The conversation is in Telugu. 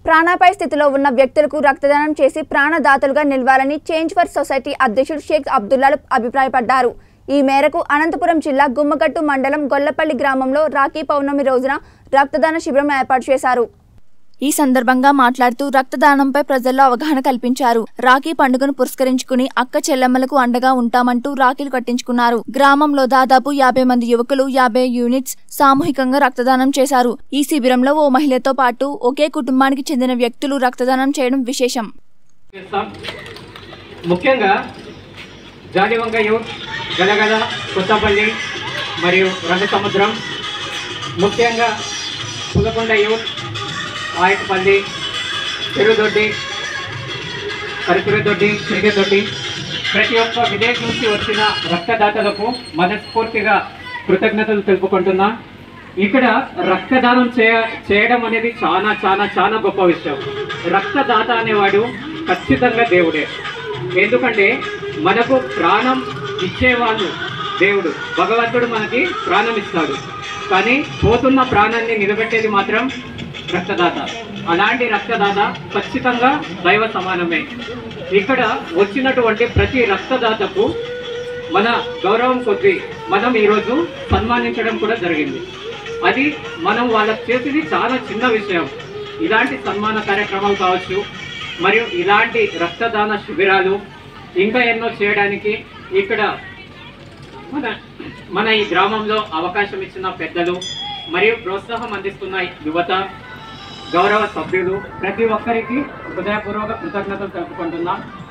ప్రాణాపాయ స్థితిలో ఉన్న వ్యక్తులకు రక్తదానం చేసి ప్రాణదాతలుగా నిలవాలని చేంజ్ ఫర్ సొసైటీ అధ్యక్షుడు షేక్ అబ్దుల్లాలు అభిప్రాయపడ్డారు ఈ మేరకు అనంతపురం జిల్లా గుమ్మగట్టు మండలం గొల్లపల్లి గ్రామంలో రాఖీ పౌర్ణమి రోజున రక్తదాన శిబిరం ఏర్పాటు చేశారు ఈ సందర్భంగా మాట్లాడుతూ రక్తదానంపై ప్రజల్లో అవగాహన కల్పించారు రాఖీ పండుగను పురస్కరించుకుని అక్క చెల్లెమ్మలకు అండగా ఉంటామంటూ రాఖీలు కట్టించుకున్నారు గ్రామంలో దాదాపు యాభై మంది యువకులు యాభై యూనిట్స్ సామూహికంగా రక్తదానం చేశారు ఈ శిబిరంలో ఓ మహిళతో పాటు ఒకే కుటుంబానికి చెందిన వ్యక్తులు రక్తదానం చేయడం విశేషం చేస్తాం ముఖ్యంగా జాతివంక యూత్ గలగల కొత్తపల్లి మరియు రంగసముద్రం ముఖ్యంగా పులకొండ యూత్ ఆయకపల్లి చెరుదొడ్డి కరిపురదొడ్డి చిరిగదొడ్డి ప్రతి ఒక్క విదేశం నుంచి వచ్చిన రక్తదాతలకు మనస్ఫూర్తిగా కృతజ్ఞతలు తెలుపుకుంటున్నా ఇక్కడ రక్తదానం చేయ చేయడం అనేది చాలా చాలా చాలా గొప్ప విషయం రక్తదాత అనేవాడు ఖచ్చితంగా దేవుడే ఎందుకంటే మనకు ప్రాణం ఇచ్చేవాళ్ళు దేవుడు భగవంతుడు మనకి ప్రాణం ఇస్తాడు కానీ పోతున్న ప్రాణాన్ని నిలబెట్టేది మాత్రం రక్తదాత అలాంటి రక్తదాత ఖచ్చితంగా దైవ సమానమే ఇక్కడ వచ్చినటువంటి ప్రతి రక్తదాతకు మన గౌరవం కొద్దీ మనం ఈరోజు సన్మానించడం కూడా జరిగింది అది మనం వాళ్ళకి చేసేది చాలా చిన్న విషయం ఇలాంటి సన్మాన కార్యక్రమాలు కావచ్చు మరియు ఇలాంటి రక్తదాన శిబిరాలు ఇంకా ఎన్నో చేయడానికి ఇక్కడ మన మన ఈ గ్రామంలో అవకాశం ఇచ్చిన పెద్దలు మరియు ప్రోత్సాహం అందిస్తున్న యువత గౌరవ సభ్యులు ప్రతి ఒక్కరికి హృదయపూర్వక కృతజ్ఞతలు తెలుపుకుంటున్నాం